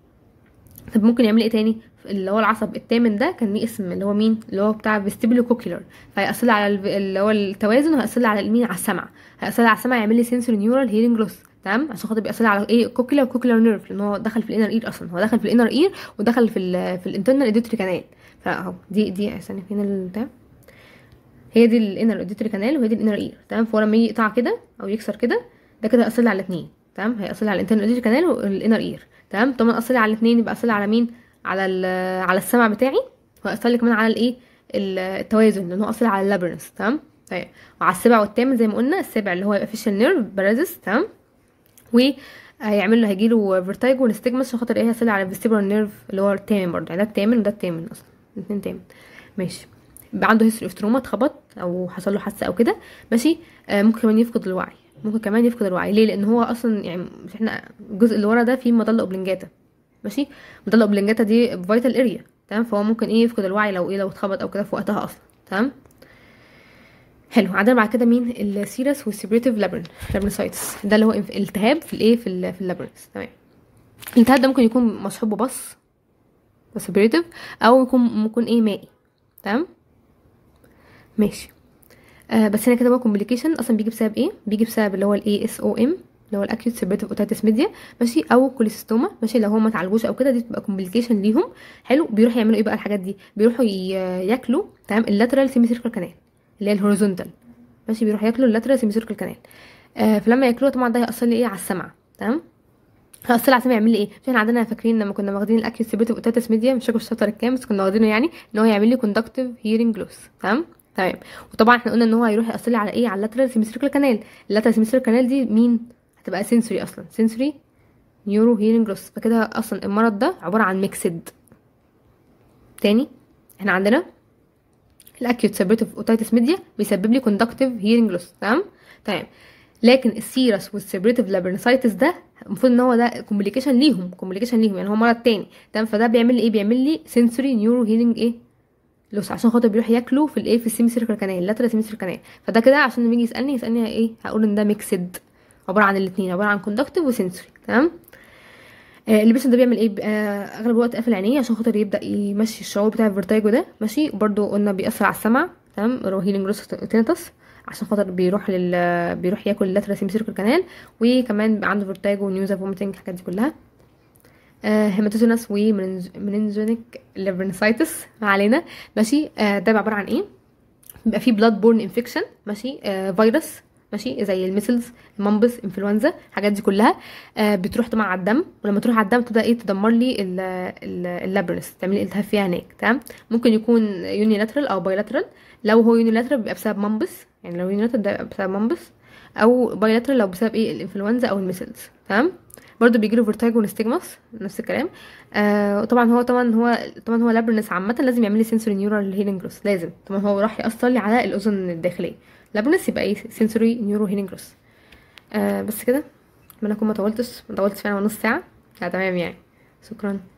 طب ممكن يعمل ايه تاني اللي هو العصب الثامن ده كان ليه اسم اللي هو مين اللي هو بتاع فيستيبولو كوكيولار فهيأثر لي على الف- اللي هو التوازن وهيأثر لي على المين على السمع هيأثر لي على السمع يعمل لي سنسوري نيورال هيرنج لوس تمام عشان خاطر بيأثر لي على ايه كوكيولار وكوكيولار نيرف لان هو دخل في الانر اير اصلا هو دخل في الانر اير ودخل في ال في الانترنال اديتوري كانال فاهو دي دي ثانيه فين البتاع هي دي الانر اديتوري كانال وهي دي الانر اير تمام فهو لما يجي يقطع كده او يكسر كده ده كده هيأثر لي على الاثنين تمام هيأثر لي على الانترنال اديتوري كانال والانر اير تمام طبعا اثر لي على الاثنين يبقى اثر لي على مين على ال- على السمع بتاعي وهيأثر لي كمان على الايه ال- التوازن لان هو اثر لي على اللابرنس تمام طيب وعلى السابع والثامن زي ما قلنا السابع اللي هو يبقى فيشل نيرف بارازيس تمام وهيعمل له هيجيله فيرتايجو ونستجمس عشان خاطر ايه هيصل على الفيستيبولار نيرف اللي هو الثامن برضه يعني ده الثامن وده الثامن اصلا الاثنين ثامن ماشي يبقى عنده هيستوري اوف تروما اتخبط او حصل له حادثه او كده ماشي آه ممكن كمان يفقد الوعي ممكن كمان يفقد الوعي ليه لان هو اصلا يعني مش احنا الجزء اللي ورا ده فيه مضله اوبلنجاتا ماشي مضله اوبلنجاتا دي فيتال اريا تمام فهو ممكن ايه يفقد الوعي لو ايه لو اتخبط او كده في وقتها اصلا تمام حلو عندنا بعد كده مين السيرس والسيبريتيف لابرن لابرنسايتس ده اللي هو انف- التهاب في الايه في ال في اللابرنس تمام الالتهاب ده ممكن يكون مصحوب ببص وسيبريتيف او يكون ممكن ايه مائي تمام ماشي آه بس هنا كده بقى كومبليكيشن اصلا بيجي بسبب ايه بيجي بسبب اللي هو الاي اس او ام اللي هو الاكيوت سيبريتيف اوتيتس ميديا ماشي او كوليستوما ماشي لو هم ما اتعالجوش او كده دي بتبقى كومبليكيشن ليهم حلو بيروحوا يعملوا ايه بقى الحاجات دي بيروحوا ي- ياكلوا تمام اللاترال سيمي سيركل كانال اللي هي الهوريزونتال ماشي بيروحوا ياكلوا اللاترال سيمي سيركل كانال آه فلما ياكلوها طبعا ده هيأثر لي ايه على السمع تمام هيأثر لي على السمع يعمل لي ايه مش احنا عندنا فاكرين لما كنا واخدين الاكيوت سيبريتيف اوتيتس ميديا مش فاكره في الشابتر الكام بس كنا واخدينه يعني ان هو يعمل لي كوندكتيف هيرنج لوس تمام تمام وطبعا احنا قلنا ان هو هيروح يأثر لي على ايه على اللاترال سيمي كانال اللاترال سيمي كانال دي مين هتبقى سنسوري اصلا سنسوري نيورو هيرنج لوس فكده اصلا المرض ده عباره عن ميكسد تاني احنا عندنا الاكيوت سيبريتيف اوتيتس ميديا بيسبب لي كوندكتيف هيرنج لوس تمام تمام لكن السيرس والسيبريتيف لابرنسايتس ده المفروض ان هو ده كومبليكيشن ليهم كومبليكيشن ليهم يعني هو مرض تاني تمام فده بيعمل لي ايه بيعمل لي سنسوري نيورو هيرنج ايه لوس عشان خاطر بيروح ياكلوا في الايه في السيمي سيركل كانال لاترال سيمي سيركل كانال فده كده عشان لما يجي يسالني يسالني ايه هقول ان ده ميكسد عباره عن الاثنين عباره عن كوندكتيف وسنسوري تمام آه اللي ده بيعمل ايه آه اغلب الوقت قافل عينيه عشان خاطر يبدا يمشي الشعور بتاع الفيرتايجو ده ماشي وبرده قلنا بيأثر على السمع تمام هيلينج روس تينيتس عشان خاطر بيروح لل بيروح ياكل اللاترال سيمي سيركل كانال وكمان بيبقى عنده فيرتايجو ونيوزا فوميتنج الحاجات دي كلها آه هيماتوزينس ومننجونيك ليفرنسايتس ما علينا ماشي آه ده عباره عن ايه بيبقى فيه بلاد بورن انفكشن ماشي آه فيروس ماشي زي الميسلز المامبس انفلونزا الحاجات دي كلها آه بتروح طبعا على الدم ولما تروح على الدم تبدا ايه تدمر لي اللابرنس تعمل لي التهاب فيها هناك تمام ممكن يكون يونيلاترال او بايلاترال لو هو يونيلاترال بيبقى بسبب مامبس يعني لو يونيلاترال ده بيبقى بسبب مامبس او بايلاترال لو بسبب ايه الانفلونزا او الميسلز تمام برضه بيجي له فيرتايجو ونستجماس نفس الكلام آه طبعا هو طبعا هو طبعا هو لابرنس عامه لازم يعمل لي سنسوري نيورال هيلينج لوس لازم طبعا هو راح ياثر لي على الاذن الداخليه لابرنس يبقى ايه سنسوري نيورو هيلينج لوس آه بس كده اتمنى اكون ما طولتش ما طولتش فعلا نص ساعه لا تمام يعني شكرا